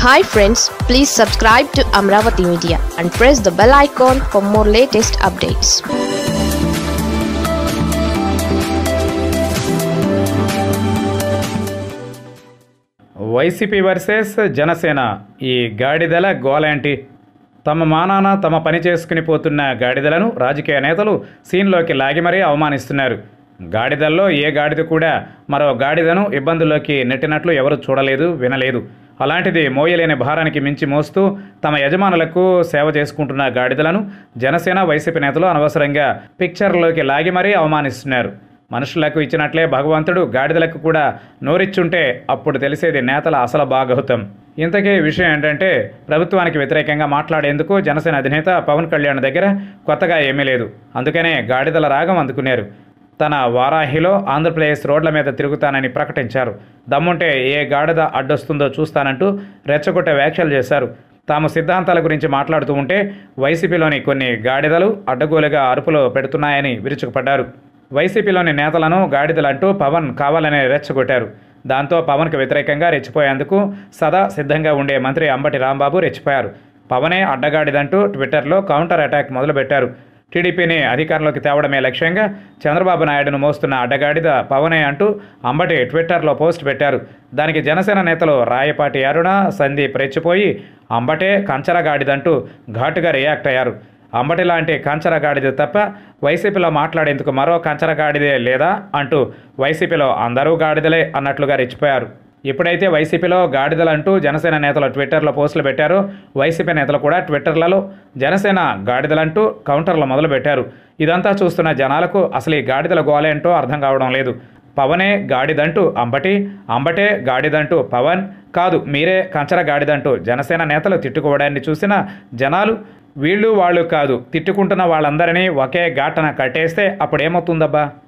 hi friends please subscribe to Amaravati media and press the bell icon for more latest updates YCP versus Janasena ఈ గాడిదల గోలేంటి తమ మానాన తమ పని చేసుకుని పోతున్న గాడిదలను రాజకీయ నేతలు సీన్లోకి లాగి మరీ అవమానిస్తున్నారు గాడిదల్లో ఏ గాడిద కూడా మరో గాడిదను ఇబ్బందుల్లోకి నెట్టినట్లు ఎవరు చూడలేదు వినలేదు అలాంటిది మోయలేని భారానికి మించి మోస్తూ తమ యజమానులకు సేవ చేసుకుంటున్న గాడిదలను జనసేన వైసీపీ నేతలు అనవసరంగా పిక్చర్లోకి లాగి మరీ అవమానిస్తున్నారు మనుషులకు ఇచ్చినట్లే భగవంతుడు గాడిదలకు కూడా నోరిచ్చుంటే అప్పుడు తెలిసేది నేతల అసలు భాగవతం ఇంతకీ విషయం ఏంటంటే ప్రభుత్వానికి వ్యతిరేకంగా మాట్లాడేందుకు జనసేన అధినేత పవన్ కళ్యాణ్ దగ్గర కొత్తగా ఏమీ లేదు అందుకనే గాడిదల రాగం అందుకున్నారు తన వారాహిలో ఆంధ్రప్రదేశ్ రోడ్ల మీద తిరుగుతానని ప్రకటించారు దమ్ముంటే ఏ గాడిద అడ్డొస్తుందో చూస్తానంటూ రెచ్చగొట్టే వ్యాఖ్యలు చేశారు తాము సిద్ధాంతాల గురించి మాట్లాడుతూ ఉంటే వైసీపీలోని కొన్ని గాడిదలు అడ్డగోలుగా అరుపులు పెడుతున్నాయని విరుచుకుపడ్డారు వైసీపీలోని నేతలను గాడిదలంటూ పవన్ కావాలని రెచ్చగొట్టారు దాంతో పవన్కు వ్యతిరేకంగా రెచ్చిపోయేందుకు సదా సిద్ధంగా ఉండే మంత్రి అంబటి రాంబాబు రెచ్చిపోయారు పవనే అడ్డగాడిదంటూ ట్విట్టర్లో కౌంటర్ అటాక్ మొదలుపెట్టారు టీడీపీని అధికారంలోకి తేవడమే లక్ష్యంగా చంద్రబాబు నాయుడును మోస్తున్న అడ్డగాడిద పవనే అంటూ అంబటి ట్విట్టర్లో పోస్ట్ పెట్టారు దానికి జనసేన నేతలు రాయపాటి అరుణ సందీప్ రెచ్చిపోయి అంబటే కంచరగాడిదంటూ ఘాటుగా రియాక్ట్ అయ్యారు అంబటి లాంటి కంచరగాడిద తప్ప వైసీపీలో మాట్లాడేందుకు మరో కంచరగాడిదే లేదా అంటూ వైసీపీలో అందరూ గాడిదలే అన్నట్లుగా రెచ్చిపోయారు ఎప్పుడైతే వైసీపీలో గాడిదలంటూ జనసేన నేతలు ట్విట్టర్లో పోస్టులు పెట్టారో వైసీపీ నేతలు కూడా ట్విట్టర్లలో జనసేన గాడిదలంటూ కౌంటర్లు మొదలుపెట్టారు ఇదంతా చూస్తున్న జనాలకు అసలు ఈ గాడిదల గోలేంటో అర్థం కావడం లేదు పవనే గాడిదంటూ అంబటి అంబటే గాడిదంటూ పవన్ కాదు మీరే కంచర గాడిదంటూ జనసేన నేతలు తిట్టుకోవడాన్ని చూసిన జనాలు వీళ్ళు వాళ్ళు కాదు తిట్టుకుంటున్న వాళ్ళందరినీ ఒకే ఘాటన కట్టేస్తే అప్పుడు ఏమవుతుందబ్బా